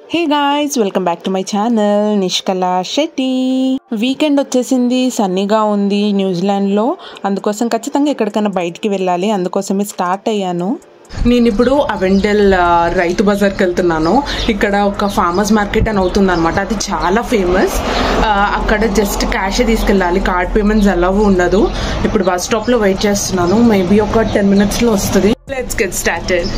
hey guys welcome back to my channel Nishkala Shetty weekend వచ్చేసింది సన్నీగా ఉంది న్యూజిలాండ్లో అందుకోసం ఖచ్చితంగా ఎక్కడికైనా బయటికి వెళ్ళాలి అందుకోసమే స్టార్ట్ అయ్యాను నేను ఇప్పుడు అవెండెల్ ఆ, రైతు బజార్కి వెళ్తున్నాను ఇక్కడ ఒక ఫార్మర్స్ మార్కెట్ అని అవుతుంది అనమాట అది చాలా ఫేమస్ అక్కడ జస్ట్ క్యాషే తీసుకెళ్ళాలి కార్డ్ పేమెంట్స్ అలవ్ ఉండదు ఇప్పుడు బస్ స్టాప్ లో వెయిట్ చేస్తున్నాను మేబీ ఒక టెన్ మినిట్స్ లో వస్తుంది లెట్స్ గెట్ స్టార్టెడ్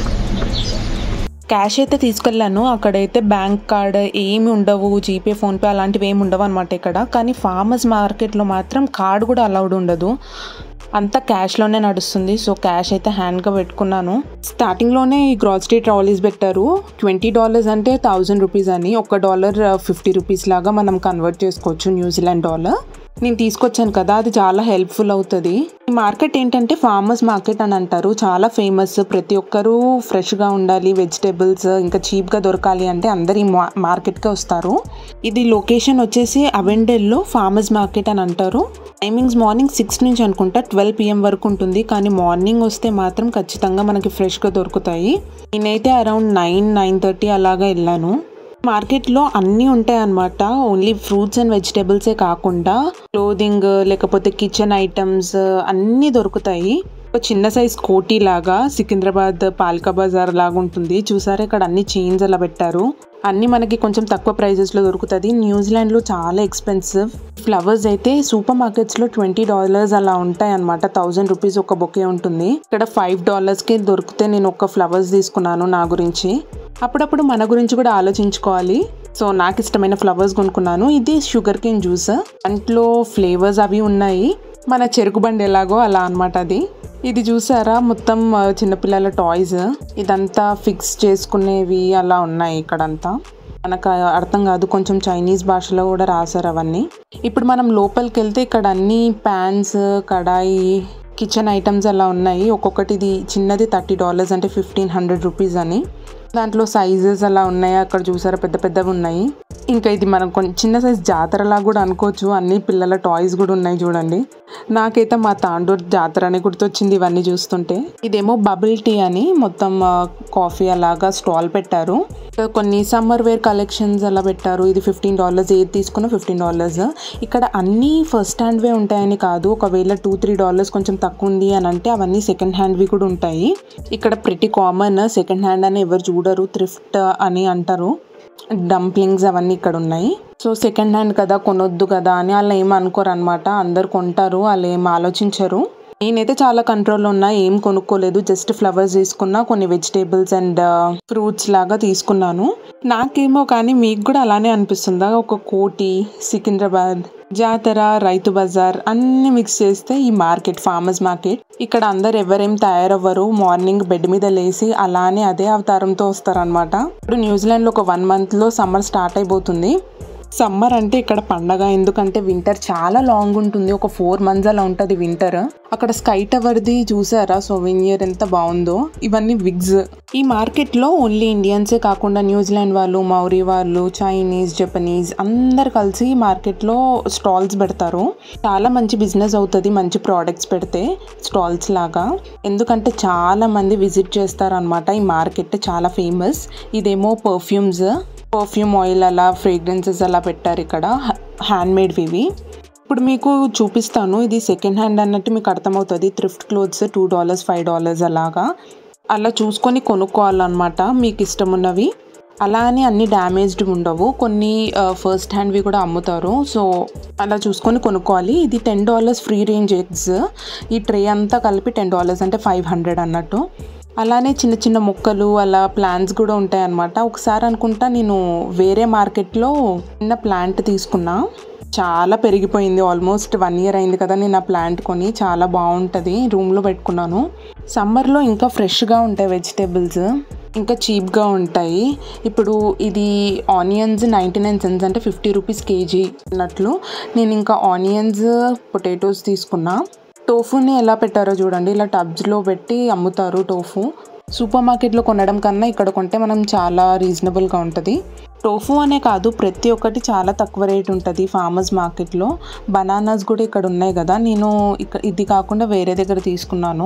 క్యాష్ అయితే తీసుకెళ్ళాను అక్కడైతే బ్యాంక్ కార్డ్ ఏమి ఉండవు జీపే ఫోన్పే అలాంటివి ఏమి ఉండవు అనమాట ఇక్కడ కానీ ఫార్మర్స్ మార్కెట్లో మాత్రం కార్డ్ కూడా అలౌడ్ ఉండదు అంతా క్యాష్లోనే నడుస్తుంది సో క్యాష్ అయితే హ్యాండ్గా పెట్టుకున్నాను స్టార్టింగ్లోనే ఈ గ్రాసరీ ట్రాలీస్ పెట్టారు ట్వంటీ డాలర్స్ అంటే థౌజండ్ రూపీస్ అని ఒక డాలర్ ఫిఫ్టీ రూపీస్ లాగా మనం కన్వర్ట్ చేసుకోవచ్చు న్యూజిలాండ్ డాలర్ నేను తీసుకొచ్చాను కదా అది చాలా హెల్ప్ఫుల్ అవుతుంది ఈ మార్కెట్ ఏంటంటే ఫార్మర్స్ మార్కెట్ అని అంటారు చాలా ఫేమస్ ప్రతి ఒక్కరూ ఫ్రెష్గా ఉండాలి వెజిటేబుల్స్ ఇంకా చీప్గా దొరకాలి అంటే అందరు ఈ మా- మార్కెట్కే వస్తారు ఇది లొకేషన్ వచ్చేసి అవెండెల్లో ఫార్మర్స్ మార్కెట్ అని అంటారు టైమింగ్స్ మార్నింగ్ సిక్స్ నుంచి అనుకుంటా ట్వెల్వ్ పిఎం వరకు ఉంటుంది కానీ మార్నింగ్ వస్తే మాత్రం ఖచ్చితంగా మనకి ఫ్రెష్గా దొరుకుతాయి నేనైతే అరౌండ్ నైన్ నైన్ థర్టీ అలాగా వెళ్ళాను మార్కెట్లో అన్నీ ఉంటాయి అన్నమాట ఓన్లీ ఫ్రూట్స్ అండ్ వెజిటేబుల్సే కాకుండా క్లోదింగ్ లేకపోతే కిచెన్ ఐటమ్స్ అన్నీ దొరుకుతాయి ఒక చిన్న సైజ్ కోటీ లాగా సికింద్రాబాద్ పాల్కా బజార్ లాగా ఉంటుంది చూసారా ఇక్కడ అన్ని చైన్స్ అలా పెట్టారు అన్ని మనకి కొంచెం తక్కువ ప్రైజెస్లో దొరుకుతుంది న్యూజిలాండ్లో చాలా ఎక్స్పెన్సివ్ ఫ్లవర్స్ అయితే సూపర్ మార్కెట్స్లో ట్వంటీ డాలర్స్ అలా ఉంటాయి అనమాట థౌజండ్ రూపీస్ ఒక బొకే ఉంటుంది ఇక్కడ ఫైవ్ డాలర్స్కి దొరికితే నేను ఒక ఫ్లవర్స్ తీసుకున్నాను నా గురించి అప్పుడప్పుడు మన గురించి కూడా ఆలోచించుకోవాలి సో నాకు ఇష్టమైన ఫ్లవర్స్ కొనుక్కున్నాను ఇది షుగర్ కేన్ జ్యూస్ దాంట్లో ఫ్లేవర్స్ అవి ఉన్నాయి మన చెరుకు బండి ఎలాగో అలా అన్నమాట అది ఇది చూసారా మొత్తం ఆ, చిన్నపిల్లల టాయ్స్ ఇదంతా ఫిక్స్ చేసుకునేవి అలా ఉన్నాయి ఇక్కడంతా మనకు అర్థం కాదు కొంచెం చైనీస్ భాషలో కూడా రాశారు అవన్నీ ఇప్పుడు మనం లోపలికి వెళ్తే ఇక్కడ అన్ని ప్యాన్స్ కడాయి కిచెన్ ఐటమ్స్ అలా ఉన్నాయి ఒక్కొక్కటి ఇది చిన్నది థర్టీ డాలర్స్ అంటే ఫిఫ్టీన్ హండ్రెడ్ రూపీస్ అని దాంట్లో సైజెస్ అలా ఉన్నాయి అక్కడ చూసారా పెద్ద పెద్దవి ఉన్నాయి ఇంకా ఇది మనం కొంచెం చిన్న సైజ్ జాతరలా కూడా అనుకోవచ్చు అన్ని పిల్లల టాయ్స్ కూడా ఉన్నాయి చూడండి నాకైతే మా తాండూర్ జాతర అని గుర్తొచ్చింది ఇవన్నీ చూస్తుంటే ఇదేమో బబుల్ టీ అని మొత్తం ఆ, కాఫీ అలాగా స్టాల్ పెట్టారు ఇక్కడ కొన్ని సమ్మర్ వేర్ కలెక్షన్స్ అలా పెట్టారు ఇది ఫిఫ్టీన్ డాలర్స్ ఏది తీసుకున్నా ఫిఫ్టీన్ డాలర్స్ ఇక్కడ అన్నీ ఫస్ట్ హ్యాండ్వే ఉంటాయని కాదు ఒకవేళ టూ త్రీ డాలర్స్ కొంచెం తక్కువ ఉంది అని అంటే అవన్నీ సెకండ్ హ్యాండ్వి కూడా ఉంటాయి ఇక్కడ ప్రతి కామన్ సెకండ్ హ్యాండ్ అని ఎవరు చూడరు థ్రిఫ్ట్ అని అంటారు డంప్లింగ్స్ అవన్నీ ఇక్కడ ఉన్నాయి సో సెకండ్ హ్యాండ్ కదా కొనొద్దు కదా అని వాళ్ళు ఏం అనుకోరు అనమాట అందరు కొంటారు వాళ్ళు ఏం ఆలోచించరు నేనైతే చాలా కంట్రోల్లో ఉన్నా ఏం కొనుక్కోలేదు జస్ట్ ఫ్లవర్స్ తీసుకున్నా కొన్ని వెజిటేబుల్స్ అండ్ ఫ్రూట్స్ లాగా తీసుకున్నాను నాకేమో కానీ మీకు కూడా అలానే అనిపిస్తుందా ఒక కోటి సికింద్రాబాద్ జాతర రైతు బజార్ అన్ని మిక్స్ చేస్తే ఈ మార్కెట్ ఫార్మర్స్ మార్కెట్ ఇక్కడ అందరు ఎవరేం తయారవ్వరు మార్నింగ్ బెడ్ మీద లేసి అలానే అదే అవతారంతో వస్తారనమాట ఇప్పుడు న్యూజిలాండ్లో ఒక వన్ మంత్లో సమ్మర్ స్టార్ట్ అయిపోతుంది సమ్మర్ అంటే ఇక్కడ పండగ ఎందుకంటే వింటర్ చాలా లాంగ్ ఉంటుంది ఒక ఫోర్ మంత్స్ అలా ఉంటుంది వింటర్ అక్కడ స్కై టవర్ది చూసారా సోవెనియర్ ఎంత బాగుందో ఇవన్నీ విగ్స్ ఈ మార్కెట్లో ఓన్లీ ఇండియన్సే కాకుండా న్యూజిలాండ్ వాళ్ళు మౌరీ వాళ్ళు చైనీస్ జపనీస్ అందరు కలిసి ఈ మార్కెట్లో స్టాల్స్ పెడతారు చాలా మంచి బిజినెస్ అవుతుంది మంచి ప్రోడక్ట్స్ పెడితే స్టాల్స్ లాగా ఎందుకంటే చాలా మంది విజిట్ చేస్తారనమాట ఈ మార్కెట్ చాలా ఫేమస్ ఇదేమో పర్ఫ్యూమ్స్ పర్ఫ్యూమ్ ఆయిల్ అలా ఫ్రేగ్రెన్సెస్ అలా పెట్టారు ఇక్కడ హ్యాండ్ మేడ్ ఇవి ఇప్పుడు మీకు చూపిస్తాను ఇది సెకండ్ హ్యాండ్ అన్నట్టు మీకు అర్థమవుతుంది thrift clothes two dollars five dollars అలాగా అలా చూసుకొని కొనుక్కోవాలన్నమాట మీకు ఇష్టం ఉన్నవి అలా అని అన్ని డ్యామేజ్డ్ ఉండవు కొన్ని ఫస్ట్ హ్యాండ్వి కూడా అమ్ముతారు సో అలా చూసుకొని కొనుక్కోవాలి ఇది ten dollars free range eggs ఈ ట్రే అంతా కలిపి టెన్ డాలర్స్ అంటే ఫైవ్ హండ్రెడ్ అన్నట్టు అలానే చిన్న చిన్న మొక్కలు అలా ప్లాంట్స్ కూడా ఉంటాయి అన్నమాట ఒకసారి అనుకుంటా నేను వేరే మార్కెట్లో చిన్న ప్లాంట్ తీసుకున్నా చాలా పెరిగిపోయింది ఆల్మోస్ట్ వన్ ఇయర్ అయింది కదా నేను ఆ ప్లాంట్ కొని చాలా బాగుంటుంది రూమ్లో పెట్టుకున్నాను సమ్మర్లో ఇంకా ఫ్రెష్గా ఉంటాయి వెజిటేబుల్స్ ఇంకా చీప్గా ఉంటాయి ఇప్పుడు ఇది ఆనియన్స్ నైంటీ నైన్ సెన్స్ అంటే ఫిఫ్టీ రూపీస్ కేజీ అన్నట్లు నేను ఇంకా ఆనియన్స్ పొటాటోస్ తీసుకున్నా టోఫుని ఎలా పెట్టారో చూడండి ఇలా టబ్స్లో పెట్టి అమ్ముతారు టోఫు సూపర్ మార్కెట్లో కొనడం కన్నా ఇక్కడ కొంటే మనం చాలా రీజనబుల్గా ఉంటుంది టోఫు అనే కాదు ప్రతి ఒక్కటి చాలా తక్కువ రేట్ ఉంటుంది ఫార్మర్స్ మార్కెట్లో బనానాస్ కూడా ఇక్కడ ఉన్నాయి కదా నేను ఇక్కడ ఇది కాకుండా వేరే దగ్గర తీసుకున్నాను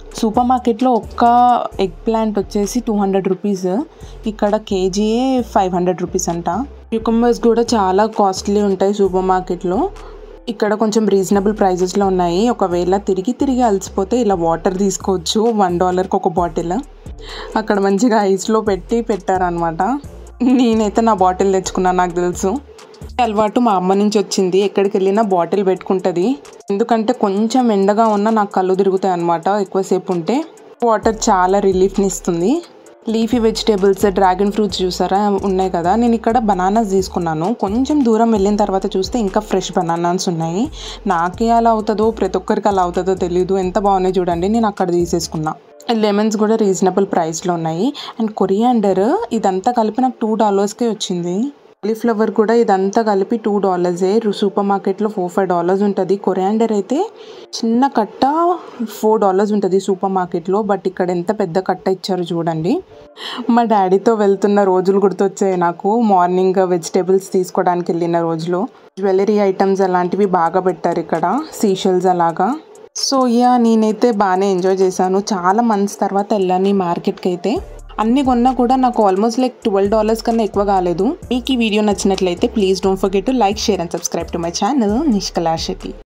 సూపర్ మార్కెట్లో ఒక్క ఎగ్ ప్లాంట్ వచ్చేసి టూ హండ్రెడ్ రూపీస్ ఇక్కడ కేజీయే ఫైవ్ హండ్రెడ్ రూపీస్ అంట క్యూకంబర్స్ కూడా చాలా కాస్ట్లీ ఉంటాయి సూపర్ మార్కెట్లో ఇక్కడ కొంచెం రీజనబుల్ ప్రైజెస్లో ఉన్నాయి ఒకవేళ తిరిగి తిరిగి అలసిపోతే ఇలా వాటర్ తీసుకోవచ్చు వన్ డాలర్కి ఒక బాటిల్ అక్కడ మంచిగా ఐస్లో పెట్టి పెట్టారనమాట నేనైతే నా బాటిల్ తెచ్చుకున్నాను నాకు తెలుసు ఈ అలవాటు మా అమ్మ నుంచి వచ్చింది ఎక్కడికి వెళ్ళినా బాటిల్ పెట్టుకుంటుంది ఎందుకంటే కొంచెం ఎండగా ఉన్నా నాకు కళ్ళు తిరుగుతాయి అనమాట ఎక్కువసేపు ఉంటే వాటర్ చాలా రిలీఫ్ని ఇస్తుంది లీఫీ వెజిటేబుల్స్ డ్రాగన్ ఫ్రూట్స్ చూసారా ఉన్నాయి కదా నేను ఇక్కడ బనానాస్ తీసుకున్నాను కొంచెం దూరం వెళ్ళిన తర్వాత చూస్తే ఇంకా ఫ్రెష్ బనానాస్ ఉన్నాయి నాకే అలా అవుతుందో ప్రతి ఒక్కరికి అలా అవుతుందో తెలియదు ఎంత బాగున్నాయి చూడండి నేను అక్కడ తీసేసుకున్నా లెమన్స్ కూడా రీజనబుల్ ప్రైస్లో ఉన్నాయి అండ్ కొరియాండర్ ఇదంతా కలిపి నాకు టూ డాలర్స్కే వచ్చింది కాలీఫ్లవర్ కూడా ఇదంతా కలిపి టూ డాలర్సే సూపర్ మార్కెట్లో ఫోర్ ఫైవ్ డాలర్స్ ఉంటుంది కొరియాండర్ అయితే చిన్న కట్ట ఫోర్ డాలర్స్ ఉంటుంది సూపర్ మార్కెట్లో బట్ ఇక్కడ ఎంత పెద్ద కట్ట ఇచ్చారో చూడండి మా డాడీతో వెళ్తున్న రోజులు గుర్తొచ్చాయి నాకు మార్నింగ్ వెజిటేబుల్స్ తీసుకోవడానికి వెళ్ళిన రోజులు జ్యువెలరీ ఐటమ్స్ అలాంటివి బాగా పెట్టారు ఇక్కడ సీషల్స్ అలాగా సో యా నేనైతే బాగానే ఎంజాయ్ చేశాను చాలా మంత్స్ తర్వాత వెళ్ళాను ఈ మార్కెట్కి అయితే అన్ని కొన్నా కూడా నాకు ఆల్మోస్ట్ లైక్ ట్వెల్వ్ డాలర్స్ కన్నా ఎక్కువ కాలేదు మీకు ఈ వీడియో నచ్చినట్లయితే please don't forget to like share and subscribe to my channel Nishkala Shetty